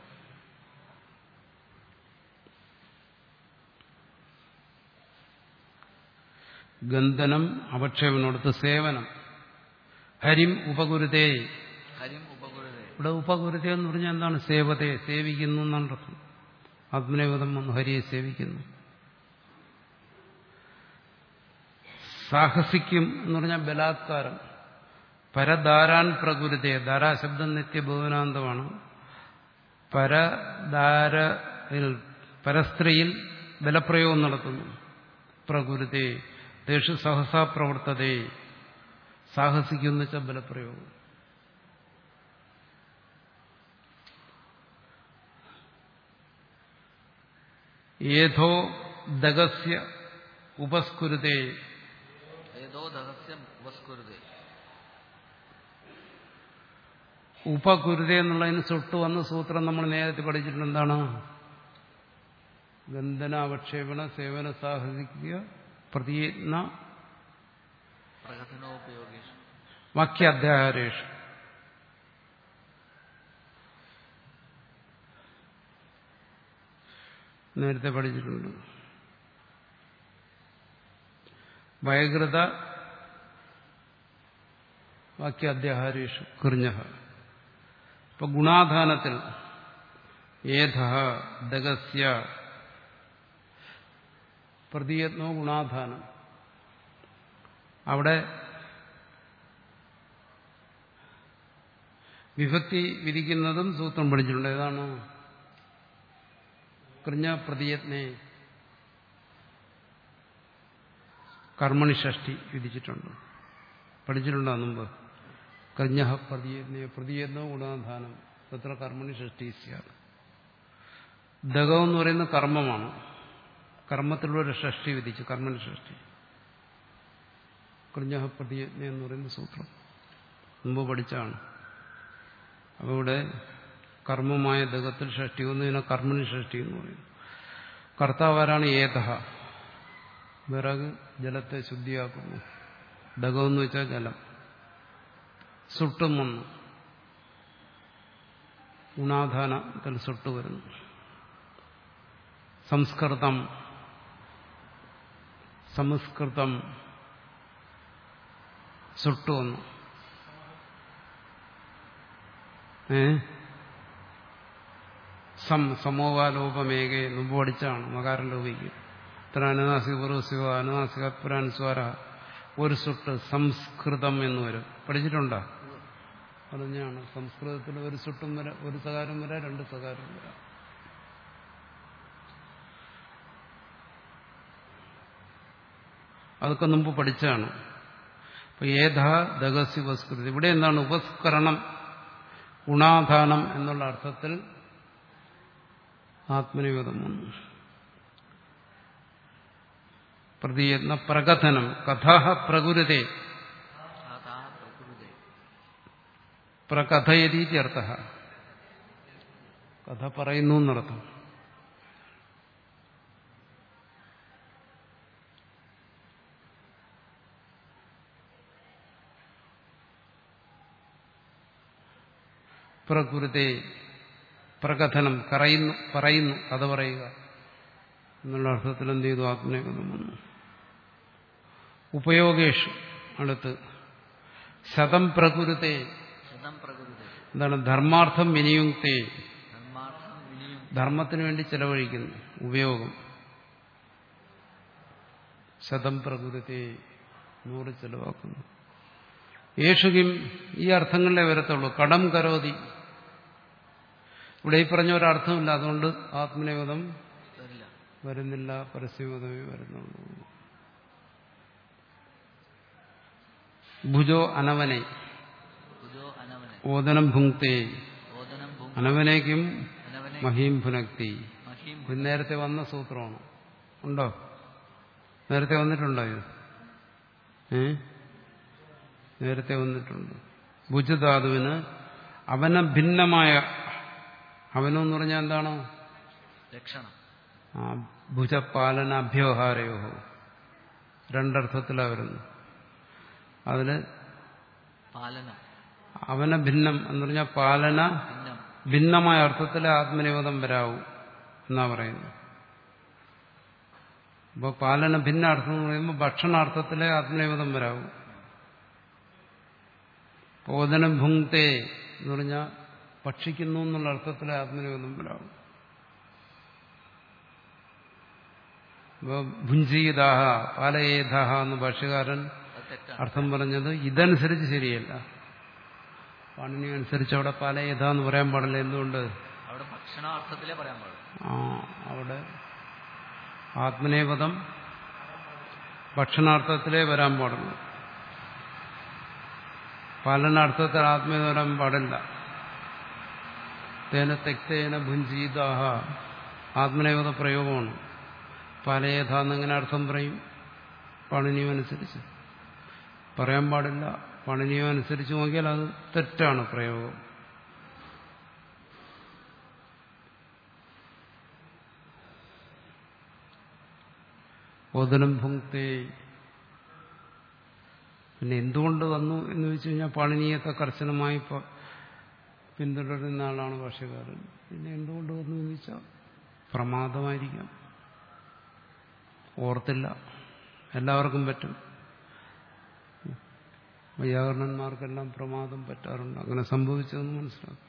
ഗന്ധനം അപക്ഷേപനോടത്ത് സേവനം ഹരിം ഉപകുരുതേ ഹരിം ഉപകുരുതേ ഇവിടെ ഉപകുരുത എന്ന് പറഞ്ഞാൽ എന്താണ് സേവതയെ സേവിക്കുന്നു എന്നാണ് അർത്ഥം ആത്മനേവതം വന്ന് ഹരിയെ സേവിക്കുന്നു സാഹസിക്കും എന്ന് പറഞ്ഞാൽ ബലാത്കാരം പരധാരാൻ പ്രകുരുതയെ ധാരാശബ്ദം നിത്യബഹുനാന്തമാണ് പരധാര പരസ്ത്രീയിൽ ബലപ്രയോഗം നടത്തുന്നു പ്രകുരുതേ ദേശു സഹസാ പ്രവർത്തതേ സാഹസിക്കും എന്ന് വെച്ചാൽ ബലപ്രയോഗം ഏതോ ദഗസ്യ ഉപസ്കുരുതേ ഏതോ ദഹസ്യം ഉപസ്കുരുതേ ഉപകുരുത എന്നുള്ളതിന് തൊട്ട് വന്ന സൂത്രം നമ്മൾ നേരത്തെ പഠിച്ചിട്ടുണ്ട് എന്താണ് ഗന്ധന അവക്ഷേപണ സേവന സാഹസിക്കുക പ്രതിയത്ന പ്രകഥനോപയോഗേഷു വാക്യാധ്യാഹാരേഷു നേരത്തെ പഠിച്ചിട്ടുണ്ട് വൈകൃത വാക്യാധ്യാഹാരേഷു കൃഞ്ഞ ഇപ്പൊ ഗുണാധാനത്തിൽ ഏധ ദഗസ്യ പ്രതിയത്നോ ഗുണാധാനം അവിടെ വിഭക്തി വിധിക്കുന്നതും സൂത്രം പഠിച്ചിട്ടുണ്ട് ഏതാണ് കൃഞ്ഞ പ്രതിയത്നെ കർമ്മണി ഷഷ്ടി വിധിച്ചിട്ടുണ്ട് പഠിച്ചിട്ടുണ്ടോ മുമ്പ് കഞ്ഞ പ്രതിയജ്ഞ പ്രതിയജ്ഞോ ഗുണാധാനം തത്ര കർമ്മണി ഷഷ്ടി സ്യാത് ദഗം എന്ന് പറയുന്നത് കർമ്മമാണ് കർമ്മത്തിലൂടെ ഒരു ഷഷ്ടി വിധിച്ചു കർമ്മണി ഷഷ്ടി കൃഞ്ഞ പ്രതിയജ്ഞ എന്ന് പറയുന്ന സൂത്രം മുമ്പ് പഠിച്ചാണ് അപ്പോൾ ഇവിടെ കർമ്മമായ ദഗത്തിൽ ഷഷ്ടി ഒന്നതിനെ കർമ്മണി ഷഷ്ടി എന്ന് പറയുന്നു കർത്താവാരാണ് ഏത വിറക് ജലത്തെ ശുദ്ധിയാക്കുന്നു ദഗമെന്ന് വെച്ചാൽ ജലം സുട്ടും വന്നു ഗുണാധാനത്തിൽ സുട്ട് വരുന്നു സംസ്കൃതം സംസ്കൃതം സുട്ടു വന്നു ഏ സം സമോവാലോപമേകെ മുമ്പ് പഠിച്ചാണ് മകാരം ലോപിക്ക് ഇത്ര അനുനാസിക പൂർവ്വസിക അനുനാസിക പുരാനുസ്വാര ഒരു സുട്ട് സംസ്കൃതം എന്ന് വരും പഠിച്ചിട്ടുണ്ടോ പറഞ്ഞാണ് സംസ്കൃതത്തിൽ ഒരു സുട്ടും വരാം ഒരു സകാരം വരാം രണ്ട് സകാരം വരാം അതൊക്കെ മുമ്പ് പഠിച്ചാണ് അപ്പൊ ഏതാ ദഗസി ഉപസ്കൃതി ഇവിടെ എന്താണ് ഉപസ്കരണം ഗുണാധാനം എന്നുള്ള അർത്ഥത്തിൽ ആത്മനിവേദം വന്നു പ്രതിയത്ന പ്രകഥനം കഥാ പ്രകുരുതേ അതാ പ്രകൃതി പ്രകഥയതീതി അർത്ഥ കഥ പറയുന്നു എന്നർത്ഥം പ്രകൃതേ പ്രകഥനം കറയുന്നു പറയുന്നു കഥ പറയുക എന്നുള്ള അർത്ഥത്തിൽ എന്ത് ചെയ്തു ആത്മനേകതം വന്നു ഉപയോഗേഷു അടുത്ത് ശതം പ്രകൃതേ ശതം പ്രകൃതി എന്താണ് ധർമാർത്ഥം വിനിയുക്തേ ധർമാർത്ഥം വിനിയും ധർമ്മത്തിന് വേണ്ടി ചെലവഴിക്കുന്നു ഉപയോഗം ശതം പ്രകൃതി നൂറ് ചെലവാക്കുന്നു യേശുകിം ഈ അർത്ഥങ്ങളിലേ വരത്തുള്ളൂ കടം കരോതി ഇവിടെ ഈ പറഞ്ഞ ഒരർത്ഥമില്ല അതുകൊണ്ട് ആത്മനിവേദം വരില്ല വരുന്നില്ല പരസ്യബോധമേ വരുന്നുള്ളൂ ഭുജോ അനവനെ ഭുജോ അനവനെ ഓദനം ഭുങ്ക്തേ ഓദനം ഭൂമി അനവനേക്കും അനവനെ മഹീം ഭുനക്തി മഹീം ഇത് നേരത്തെ വന്ന സൂത്രമാണ് ഉണ്ടോ നേരത്തെ വന്നിട്ടുണ്ടോ ഇത് ഏ നേരത്തെ വന്നിട്ടുണ്ട് ഭുജധാതുവിന് അവന ഭിന്നമായ അവനെന്ന് പറഞ്ഞാൽ എന്താണ് ലക്ഷണം ആ ഭുജപാലന അഭ്യവഹാരയോ രണ്ടർത്ഥത്തിലാണ് വരുന്നു അതില് പാലനം അവന ഭിന്നം എന്ന് പറഞ്ഞാൽ പാലന ഭിന്നം ഭിന്നമായ അർത്ഥത്തിലെ ആത്മനിവേദം വരാവൂ എന്നാ പറയുന്നത് അപ്പോൾ പാലന ഭിന്ന അർത്ഥം എന്ന് പറയുമ്പോൾ ഭക്ഷണാർത്ഥത്തിലെ ആത്മനിവേദം വരാവൂ ഓദനം ഭുങ്ക്തേ എന്ന് പറഞ്ഞാൽ ഭക്ഷിക്കുന്നു എന്നുള്ള അർത്ഥത്തിലെ ആത്മനിവേദം വരാവൂ അപ്പോൾ ഭുഞ്ചീതാഹ പാലയേതാഹ എന്ന് ഭാഷ്യകാരൻ അത് തെറ്റാണ് അർത്ഥം പറഞ്ഞത് ഇതനുസരിച്ച് ശരിയല്ല പാണിനി അനുസരിച്ച് അവിടെ പാലയേത എന്ന് പറയാൻ പാടില്ല എന്തുകൊണ്ട് അവിടെ ഭക്ഷണാർത്ഥത്തിലേ പറയാൻ പാടുള്ളൂ ആ അവിടെ ആത്മനേപദം ഭക്ഷണാർത്ഥത്തിലേ വരാൻ പാടുള്ളൂ പാലനാർത്ഥത്തിൽ ആത്മീയത വരാൻ പാടില്ല തേന തെക്തേന ഭുഞ്ചീതാഹ ആത്മനേപത പ്രയോഗമാണ് പാലയേഥ എന്നിങ്ങനെ അർത്ഥം പറയും പാണിനിയും അനുസരിച്ച് പറയാൻ പാടില്ല പാണിനിയും അനുസരിച്ച് നോക്കിയാൽ അത് തെറ്റാണ് പ്രയോഗം ഓദനം ഭുങ്ക്തേ പിന്നെ എന്തുകൊണ്ട് വന്നു എന്ന് വെച്ച് കഴിഞ്ഞാൽ പാണിനീയത്തെ കർശനമായി പ- പിന്തുടരുന്ന ആളാണ് ഭാഷകാരൻ പിന്നെ എന്തുകൊണ്ട് വന്നു എന്ന് വെച്ചാൽ പ്രമാദമായിരിക്കാം ഓർത്തില്ല എല്ലാവർക്കും പറ്റും വൈയാകരണന്മാർക്കെല്ലാം പ്രമാദം പറ്റാറുണ്ട് അങ്ങനെ സംഭവിച്ചതെന്ന് മനസ്സിലാക്കും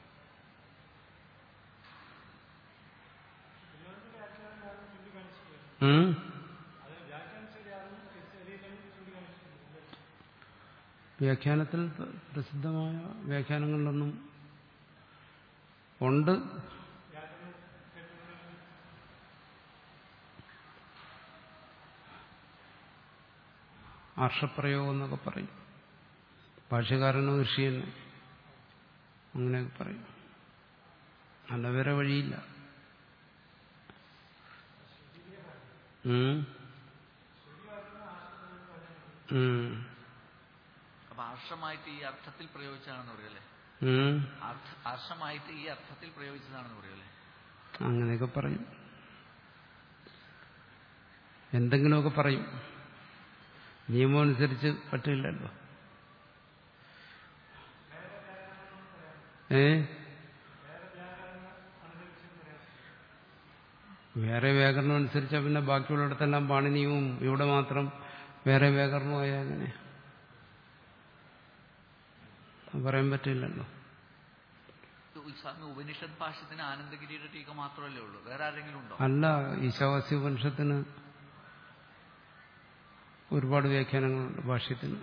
ഉം? വ്യാഖ്യാനത്തിൽ പ്രസിദ്ധമായ വ്യാഖ്യാനങ്ങളിലൊന്നും ഉണ്ട് ആർഷപ്രയോഗം എന്നൊക്കെ പറയും ഭാഷകാരനോ ഋഷി തന്നെ അങ്ങനെയൊക്കെ പറയും അല്ല വേറെ വഴിയില്ല ഉം. ഉം. അപ്പൊ ആർഷമായിട്ട് ഈ അർത്ഥത്തിൽ പ്രയോഗിച്ചതാണെന്ന് പറയല്ലേ ഉം. അർത്ഥ- ആർഷമായിട്ട് ഈ അർത്ഥത്തിൽ പ്രയോഗിച്ചതാണെന്ന് പറയല്ലേ അങ്ങനെയൊക്കെ പറയും എന്തെങ്കിലുമൊക്കെ പറയും നിയമം അനുസരിച്ച് പറ്റില്ലല്ലോ ഏ വേറെ വ്യാകരണം അനുസരിച്ചാൽ പിന്നെ ബാക്കിയുള്ളിടത്തെല്ലാം പാണിനിയും ഇവിടെ മാത്രം വേറെ വ്യാകരണമായ അങ്ങനെ അത് പറയാൻ പറ്റില്ലല്ലോ ഈ സ്വാമി ഉപനിഷത് ഭാഷത്തിന് ആനന്ദഗിരിയുടെ ടീക്ക മാത്രമല്ലേ ഉള്ളൂ വേറെ ആരെങ്കിലും ഉണ്ടോ അല്ല ഈശാവാസ്യ ഉപനിഷത്തിന് ഒരുപാട് വ്യാഖ്യാനങ്ങളുണ്ട് ഭാഷ്യത്തിന്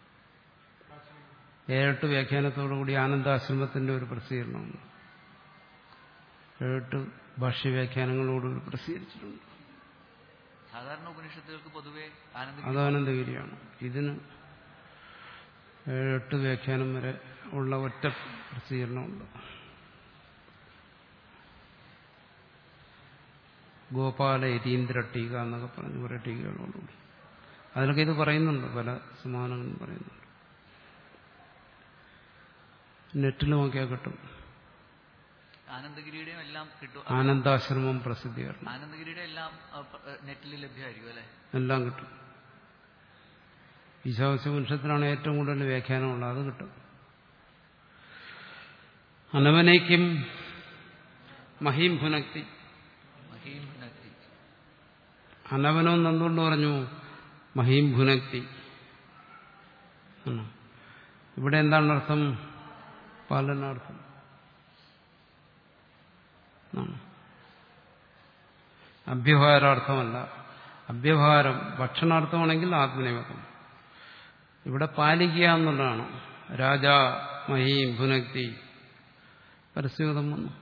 ഏഴെട്ട് വ്യാഖ്യാനത്തോടുകൂടി ആനന്ദാശ്രമത്തിന്റെ ഒരു പ്രസിദ്ധീകരണമുണ്ട് ഏഴെട്ട് ഭാഷ്യവ്യാഖ്യാനങ്ങളോടുകൂടി പ്രസിദ്ധീകരിച്ചിട്ടുണ്ട് സാധാരണ ഉപനിഷത്തുകൾക്ക് പൊതുവെ ആനന്ദഗിരി അത് ആനന്ദഗിരിയാണ് ഇതിന് ഏഴെട്ട് വ്യാഖ്യാനം വരെ ഉള്ള ഒറ്റ പ്രസിദ്ധീകരണമുണ്ട് ഗോപാല യതീന്ദ്ര ടീക എന്നൊക്കെ പറഞ്ഞ് കുറെ ടീകകളോടുകൂടി അതിലൊക്കെ ഇത് പറയുന്നുണ്ട് പല സമാനങ്ങളും പറയുന്നുണ്ട് നെറ്റിൽ നോക്കിയാൽ കിട്ടും ആനന്ദഗിരിയുടെയും എല്ലാം കിട്ടും ആനന്ദാശ്രമം പ്രസിദ്ധീകരണം ആനന്ദഗിരിയുടെ എല്ലാം ആ, പ- ആ, നെറ്റിൽ ലഭ്യമായിരിക്കും അല്ലെ എല്ലാം കിട്ടും ഈശാവസ്യവംശത്തിനാണ് ഏറ്റവും കൂടുതൽ വ്യാഖ്യാനമുള്ളത് അത് കിട്ടും അനവനയ്ക്കും മഹീം ഭുനക്തി മഹീം ഭുനക്തി അനവനം എന്തുകൊണ്ട് പറഞ്ഞു മഹീം ഭുനക്തി ആണ്. ഇവിടെ എന്താണ് അർത്ഥം പാലനാർത്ഥം ആണ്. അഭ്യവഹാരാർത്ഥമല്ല അഭ്യവഹാരം ഭക്ഷണാർത്ഥമാണെങ്കിൽ ആത്മനിയമകം ഇവിടെ പാലിക്കുക എന്നുള്ളതാണ് രാജാ മഹീം ഭുനക്തി പരസ്യഗതം വന്നു